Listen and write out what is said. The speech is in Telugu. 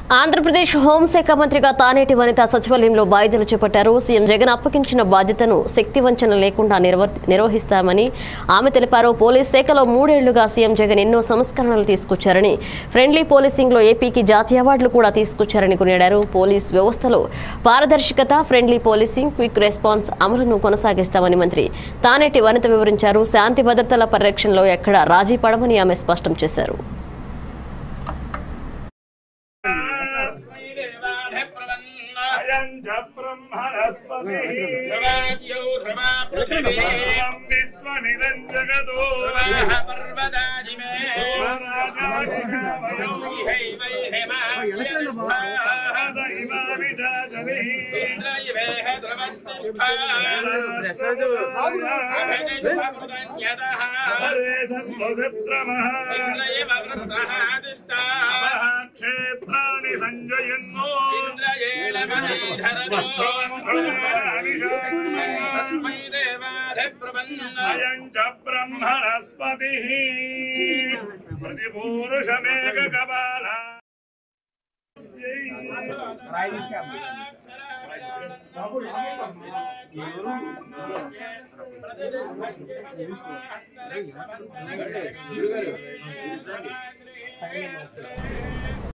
ఆంధ్రప్రదేశ్ హోంశాఖ మంత్రిగా తానేటి వనిత సచివాలయంలో బాధ్యతలు చేపట్టారు సీఎం జగన్ అప్పగించిన బాధ్యతను శక్తి వంచన లేకుండా నిర్వ- నిర్వహిస్తామని ఆమె తెలిపారు పోలీస్ శాఖలో మూడేళ్లుగా సీఎం జగన్ ఎన్నో సంస్కరణలు తీసుకొచ్చారని ఫ్రెండ్లీ పోలీసింగ్లో ఏపీకి జాతీయ అవార్డులు కూడా తీసుకొచ్చారని కొనియాడారు పోలీస్ వ్యవస్థలో పారదర్శకత ఫ్రెండ్లీ పోలీసింగ్ క్విక్ రెస్పాన్స్ అమలును కొనసాగిస్తామని మంత్రి తానేటి వనిత వివరించారు శాంతి భద్రతల పరిరక్షణలో ఎక్కడా రాజీ పడమని ఆమె స్పష్టం చేశారు తస్మై దేవాయ ప్రవన్న అయం చ బ్రహ్మణస్పతి ధ్రువాద్యౌ ధ్రువా పృథివీ సర్వం విశ్వనిరంజగదో ధ్రువాః పర్వతాజిమే స్వరాజాశిఖామయౌ దైవైహిమావ్యతిష్ఠాః దైవామి చాచలిః ఇంద్రయివేహ ధ్రువస్తిష్ఠాః అభినిష్ఠమృతన్యదః హరే సంభుశత్రమః ఇంద్రయివ వృత్రః తిష్ఠాః క్షేత్రాణి సంజయన్నో ఇంద్రయేణ మహీధరదో తస్మై దేవాయ ప్రవన్న అయం చ బ్రహ్మణస్పతి ప్రతిపూరుషమేక కపాల గురుగారు